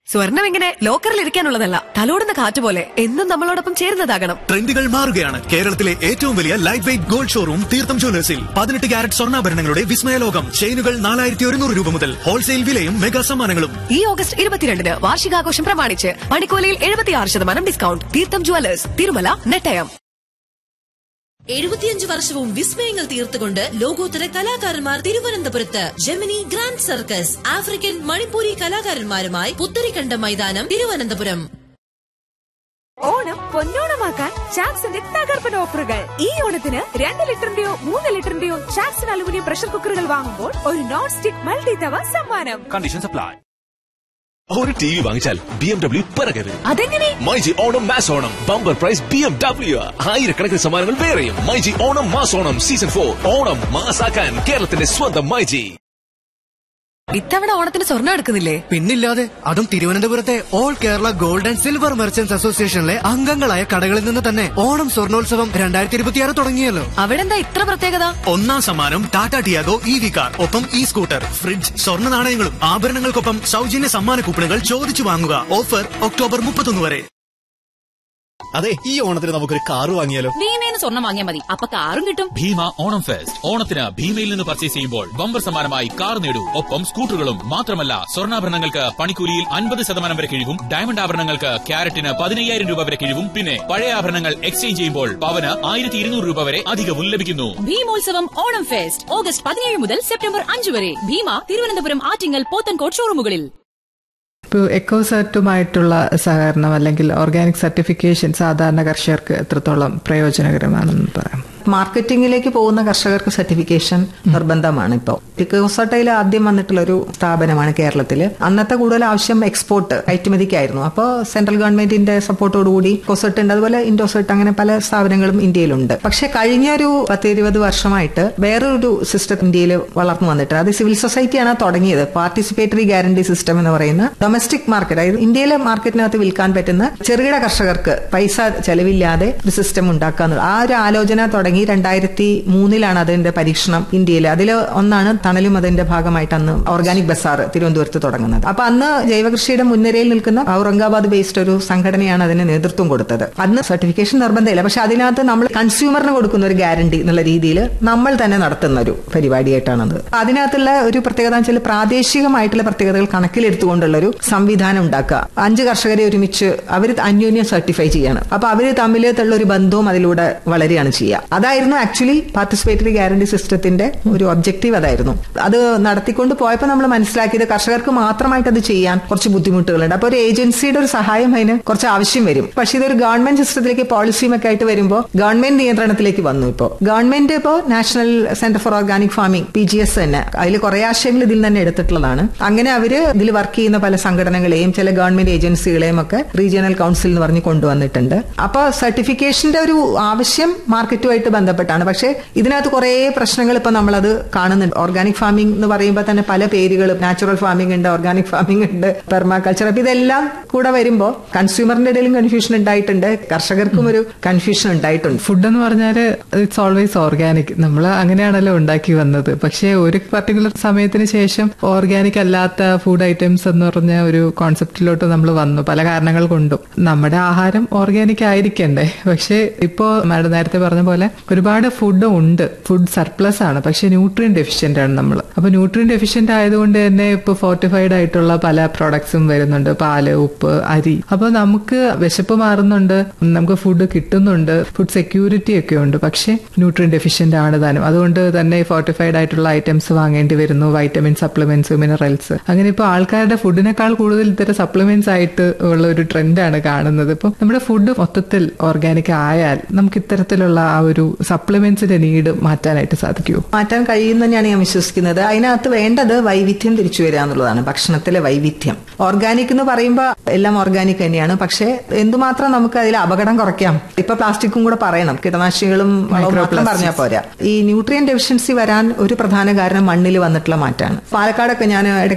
സ്വർണം ഇങ്ങനെ ലോക്കറിൽ ഇരിക്കാനുള്ളതല്ല തലോടുന്ന കാറ്റ് പോലെ എന്നും നമ്മളോടൊപ്പം ചേരുന്നതാകണം ട്രെൻഡുകൾ മാറുകയാണ് കേരളത്തിലെ ഏറ്റവും വലിയ ലൈറ്റ് വെയിറ്റ് ഗോൾഡ് ഷോറൂം തീർത്ഥം ജ്വല്ലേഴ്സിൽ പതിനെട്ട് ക്യാരറ്റ് സ്വർണ്ണാഭരണങ്ങളുടെ വിസ്മയലോകം ചെയിനുകൾ നാലായിരത്തി ഒരുന്നൂറ് രൂപ മുതൽ ഹോൾസെയിൽ വിലയും മെഗാ സമ്മാനങ്ങളും ഈ ഓഗസ്റ്റ് ഇരുപത്തിരണ്ടിന് വാർഷികാഘോഷം പ്രമാണിച്ച് പണിക്കോലയിൽ എഴുപത്തിയാറ് ശതമാനം ഡിസ്കൗണ്ട് തീർത്ഥം ജ്വല്ലേഴ്സ് തിരുമല നെട്ടയം എഴുപത്തിയഞ്ച് വർഷവും വിസ്മയങ്ങൾ തീർത്തുകൊണ്ട് ലോകോത്തര കലാകാരന്മാർ തിരുവനന്തപുരത്ത് Gemini grand circus African Manipuri കലാകാരന്മാരുമായി പുത്തരിക്കണ്ട മൈതാനം തിരുവനന്തപുരം ഓണം പൊന്നോണമാക്കാൻ ചാക്സിന്റെ തകർപ്പൻ ഓഫറുകൾ ഈ ഓണത്തിന് രണ്ട് ലിറ്ററിന്റെയോ മൂന്ന് ലിറ്ററിന്റെയോ ചാക്സൺ അലുമിനിയം പ്രഷർ കുക്കറുകൾ വാങ്ങുമ്പോൾ ഒരു നോൺ സ്റ്റിക് മൾട്ടി തവ സമ്മാനം കണ്ടീഷൻസ് അപ്ലൈ ഒരു ടി വി വാങ്ങിച്ചാൽ ബി എം ഡബ്ല്യു പിറകരുത് അതെങ്ങനെ myG Onam mass Onam bumper prize B M W ആയിരക്കണക്കിന് സമ്മാനങ്ങൾ വേറെയും myG Onam mass Onam season four Onam മാസാക്കാൻ കേരളത്തിന്റെ സ്വന്തം മൈജി ഇത്തവണ ഓണത്തിന് സ്വർണ്ണം എടുക്കുന്നില്ലേ പിന്നില്ലാതെ അതും തിരുവനന്തപുരത്തെ all Kerala gold and silver merchants അസോസിയേഷനിലെ അംഗങ്ങളായ കടകളിൽ നിന്ന് തന്നെ ഓണം സ്വർണോത്സവം രണ്ടായിരത്തി ഇരുപത്തിയാറ് തുടങ്ങിയല്ലോ അവിടെ എന്താ ഇത്ര പ്രത്യേകത ഒന്നാം സമ്മാനം Tata Tiago E V car ഒപ്പം ഇ സ്കൂട്ടർ ഫ്രിഡ്ജ് സ്വർണ്ണ നാണയങ്ങളും ആഭരണങ്ങൾക്കൊപ്പം സൗജന്യ സമ്മാന കൂപ്പണുകൾ ചോദിച്ചു വാങ്ങുക ഓഫർ ഒക്ടോബർ മുപ്പത്തൊന്ന് വരെ അതെ ഈ ഓണത്തിന് നമുക്കൊരു കാറ് വാങ്ങിയാലോ ഭീമേന്ന് സ്വർണം വാങ്ങിയാൽ മതി അപ്പൊ കാറും കിട്ടും ഭീമ ഓണം ഫെസ്റ്റ് ഓണത്തിന് ഭീമയിൽ നിന്ന് പർച്ചേസ് ചെയ്യുമ്പോൾ ബമ്പർ സമ്മാനമായി കാർ നേടൂ ഒപ്പം സ്കൂട്ടറുകളും മാത്രമല്ല സ്വർണ്ണാഭരണങ്ങൾക്ക് പണിക്കൂലിയിൽ അൻപത് ശതമാനം വരെ കിഴിവും ഡയമണ്ട് ആഭരണങ്ങൾക്ക് ക്യാരറ്റിന് പതിനയ്യായിരം രൂപ വരെ കിഴിവും പിന്നെ പഴയ ആഭരണങ്ങൾ എക്സ്ചേഞ്ച് ചെയ്യുമ്പോൾ പവന് ആയിരത്തി ഇരുന്നൂറ് രൂപ വരെ അധികവും ലഭിക്കുന്നു ഭീമോത്സവം ഓണം ഫെസ്റ്റ് ഓഗസ്റ്റ് പതിനേഴ് മുതൽ സെപ്റ്റംബർ അഞ്ച് വരെ ഭീമ തിരുവനന്തപുരം ആറ്റിങ്ങൽ പോത്തൻകോട്ട് ഷോറൂമുകളിൽ ഇപ്പോൾ എക്കോസാറ്റുമായിട്ടുള്ള സഹകരണം അല്ലെങ്കിൽ ഓർഗാനിക് സർട്ടിഫിക്കേഷൻ സാധാരണ കർഷകർക്ക് എത്രത്തോളം പ്രയോജനകരമാണെന്ന് പറയാം മാർക്കറ്റിംഗിലേക്ക് പോകുന്ന കർഷകർക്ക് സർട്ടിഫിക്കേഷൻ നിർബന്ധമാണ് ഇപ്പോൾ ടിക്കോസട്ടയിൽ ആദ്യം വന്നിട്ടുള്ള ഒരു സ്ഥാപനമാണ് കേരളത്തിൽ അന്നത്തെ കൂടുതൽ ആവശ്യം എക്സ്പോർട്ട് കയറ്റുമതിക്കായിരുന്നു അപ്പോൾ സെൻട്രൽ ഗവൺമെന്റിന്റെ സപ്പോർട്ടോടുകൂടി കോസട്ട് ഉണ്ട് അതുപോലെ ഇൻഡോസെട്ട് അങ്ങനെ പല സ്ഥാപനങ്ങളും ഇന്ത്യയിലുണ്ട് പക്ഷെ കഴിഞ്ഞ ഒരു പത്ത് ഇരുപത് വർഷമായിട്ട് വേറൊരു സിസ്റ്റം ഇന്ത്യയിൽ വളർന്നു വന്നിട്ട് അത് സിവിൽ സൊസൈറ്റിയാണ് തുടങ്ങിയത് പാർട്ടിസിപ്പേറ്ററി ഗ്യാരണ്ടി സിസ്റ്റം എന്ന് പറയുന്ന ഡൊമസ്റ്റിക് മാർക്കറ്റ് അതായത് ഇന്ത്യയിലെ മാർക്കറ്റിനകത്ത് വിൽക്കാൻ പറ്റുന്ന ചെറുകിട കർഷകർക്ക് പൈസ ചെലവില്ലാതെ ഒരു സിസ്റ്റം ഉണ്ടാക്കുക ആ ഒരു ആലോചന തുടങ്ങി രണ്ടായിരത്തി മൂന്നിലാണ് അതിന്റെ പരീക്ഷണം ഇന്ത്യയിൽ അതിൽ ഒന്നാണ് തണലും അതിന്റെ ഭാഗമായിട്ട് അന്ന് ഓർഗാനിക് ബസാർ തിരുവനന്തപുരത്ത് തുടങ്ങുന്നത് അപ്പൊ അന്ന് ജൈവകൃഷിയുടെ മുൻനിരയിൽ നിൽക്കുന്ന ഔറംഗാബാദ് ബേസ്ഡ് ഒരു സംഘടനയാണ് അതിന് നേതൃത്വം കൊടുത്തത് അന്ന് സർട്ടിഫിക്കേഷൻ നിർബന്ധമില്ല പക്ഷെ അതിനകത്ത് നമ്മൾ കൺസ്യൂമറിന് കൊടുക്കുന്ന ഒരു ഗ്യാരണ്ടി എന്നുള്ള രീതിയിൽ നമ്മൾ തന്നെ നടത്തുന്ന ഒരു പരിപാടിയായിട്ടാണത് അതിനകത്തുള്ള ഒരു പ്രത്യേകത എന്ന് വെച്ചാൽ പ്രാദേശികമായിട്ടുള്ള പ്രത്യേകതകൾ കണക്കിലെടുത്തുകൊണ്ടുള്ള ഒരു സംവിധാനം ഉണ്ടാക്കുക അഞ്ച് കർഷകരെ ഒരുമിച്ച് അവർ അന്യോന്യം സർട്ടിഫൈ ചെയ്യാണ് അപ്പൊ അവര് തമ്മിൽ ഉള്ള ഒരു ബന്ധവും അതിലൂടെ വളരെയാണ് ചെയ്യുക അതായിരുന്നു ആക്ച്വലി പാർട്ടിസിപ്പേറ്ററി ഗ്യാരണ്ടി സിസ്റ്റത്തിന്റെ ഒരു ഒബ്ജക്റ്റീവ് അതായിരുന്നു അത് നടത്തിക്കൊണ്ട് പോയപ്പോൾ നമ്മൾ മനസ്സിലാക്കിയത് കർഷകർക്ക് മാത്രമായിട്ട് അത് ചെയ്യാൻ കുറച്ച് ബുദ്ധിമുട്ടുകളുണ്ട് അപ്പോൾ ഒരു ഏജൻസിയുടെ ഒരു സഹായം അതിന് കുറച്ച് ആവശ്യം വരും പക്ഷെ ഇതൊരു ഗവൺമെന്റ് സിസ്റ്റത്തിലേക്ക് പോളിസിയും ഒക്കെ ആയിട്ട് വരുമ്പോൾ ഗവൺമെന്റ് നിയന്ത്രണത്തിലേക്ക് വന്നു ഇപ്പോൾ ഗവൺമെന്റ് ഇപ്പോൾ national centre for organic farming P G S തന്നെ അതിൽ കുറെ ആശയങ്ങൾ ഇതിൽ തന്നെ എടുത്തിട്ടുള്ളതാണ് അങ്ങനെ അവര് ഇതിൽ വർക്ക് ചെയ്യുന്ന പല സംഘടനകളെയും ചില ഗവൺമെന്റ് ഏജൻസികളെയും ഒക്കെ റീജിയണൽ കൗൺസിൽ എന്ന് പറഞ്ഞ് കൊണ്ടുവന്നിട്ടുണ്ട് അപ്പോൾ സർട്ടിഫിക്കേഷന്റെ ഒരു ആവശ്യം മാർക്കറ്റുമായിട്ട് ബന്ധപ്പെട്ടാണ് പക്ഷേ ഇതിനകത്ത് കുറെ പ്രശ്നങ്ങൾ ഇപ്പൊ നമ്മളത് കാണുന്നുണ്ട് ഓർഗാനിക് ഫാമിംഗ് എന്ന് പറയുമ്പോൾ തന്നെ പല പേരുകളും നാച്ചുറൽ ഫാമിംഗ് ഉണ്ട് ഓർഗാനിക് ഫാമിംഗ് ഉണ്ട് പെർമാകൾച്ചർ അപ്പൊ ഇതെല്ലാം കൂടെ വരുമ്പോൾ കൺസ്യൂമറിന്റെ ഇടയിലും കൺഫ്യൂഷൻ ഉണ്ടായിട്ടുണ്ട് കർഷകർക്കും ഒരു കൺഫ്യൂഷൻ ഉണ്ടായിട്ടുണ്ട് ഫുഡ് എന്ന് പറഞ്ഞാൽ ഇറ്റ്സ് ഓൾവേസ് ഓർഗാനിക് നമ്മൾ അങ്ങനെയാണല്ലോ ഉണ്ടാക്കി വന്നത് പക്ഷേ ഒരു പർട്ടിക്കുലർ സമയത്തിന് ശേഷം ഓർഗാനിക് അല്ലാത്ത ഫുഡ് ഐറ്റംസ് എന്ന് പറഞ്ഞ ഒരു കോൺസെപ്റ്റിലോട്ട് നമ്മൾ വന്നു പല കാരണങ്ങൾ കൊണ്ടും നമ്മുടെ ആഹാരം ഓർഗാനിക് ആയിരിക്കണ്ടേ പക്ഷേ ഇപ്പോ മാഡം നേരത്തെ പറഞ്ഞ പോലെ ഒരുപാട് ഫുഡ് ഉണ്ട് ഫുഡ് സർപ്ലസ് ആണ് പക്ഷെ ന്യൂട്രിയൻ ഡെഫിഷ്യന്റ് ആണ് നമ്മൾ അപ്പൊ ന്യൂട്രിയൻ ഡെഫിഷ്യന്റ് ആയതുകൊണ്ട് തന്നെ ഇപ്പൊ ഫോർട്ടിഫൈഡ് ആയിട്ടുള്ള പല പ്രോഡക്ട്സും വരുന്നുണ്ട് പാല് ഉപ്പ് അരി അപ്പൊ നമുക്ക് വിശപ്പ് മാറുന്നുണ്ട് നമുക്ക് ഫുഡ് കിട്ടുന്നുണ്ട് ഫുഡ് സെക്യൂരിറ്റി ഒക്കെ ഉണ്ട് പക്ഷെ ന്യൂട്രിയൻ ഡെഫിഷ്യന്റ് ആണ് താനും അതുകൊണ്ട് തന്നെ ഫോർട്ടിഫൈഡ് ആയിട്ടുള്ള ഐറ്റംസ് വാങ്ങേണ്ടി വരുന്നു വൈറ്റമിൻ സപ്ലിമെന്റ്സ് മിനറൽസ് അങ്ങനെ ഇപ്പോൾ ആൾക്കാരുടെ ഫുഡിനേക്കാൾ കൂടുതൽ ഇത്തരം സപ്ലിമെന്റ്സ് ആയിട്ട് ഉള്ള ഒരു ട്രെൻഡാണ് കാണുന്നത് ഇപ്പം നമ്മുടെ ഫുഡ് മൊത്തത്തിൽ ഓർഗാനിക് ആയാൽ നമുക്ക് ഇത്തരത്തിലുള്ള ആ ഒരു സപ്ലിമെന്റ്സിന്റെ നീഡ് മാറ്റാനായിട്ട് സാധിക്കുമോ മാറ്റാൻ കഴിയും തന്നെയാണ് ഞാൻ വിശ്വസിക്കുന്നത് അതിനകത്ത് വേണ്ടത് വൈവിധ്യം തിരിച്ചു വരിക എന്നുള്ളതാണ് ഭക്ഷണത്തിലെ വൈവിധ്യം ഓർഗാനിക് എന്ന് പറയുമ്പോൾ എല്ലാം ഓർഗാനിക് തന്നെയാണ് പക്ഷേ എന്തുമാത്രം നമുക്ക് അതിൽ അപകടം കുറയ്ക്കാം ഇപ്പൊ പ്ലാസ്റ്റിക്കും കൂടെ പറയണം കീടനാശിനികളും വളവും മാത്രം പറഞ്ഞാൽ പോരാ ഈ ന്യൂട്രിയൻ ഡെഫിഷ്യൻസി വരാൻ ഒരു പ്രധാന കാരണം മണ്ണിൽ വന്നിട്ടുള്ള മാറ്റമാണ് പാലക്കാടൊക്കെ ഞാൻ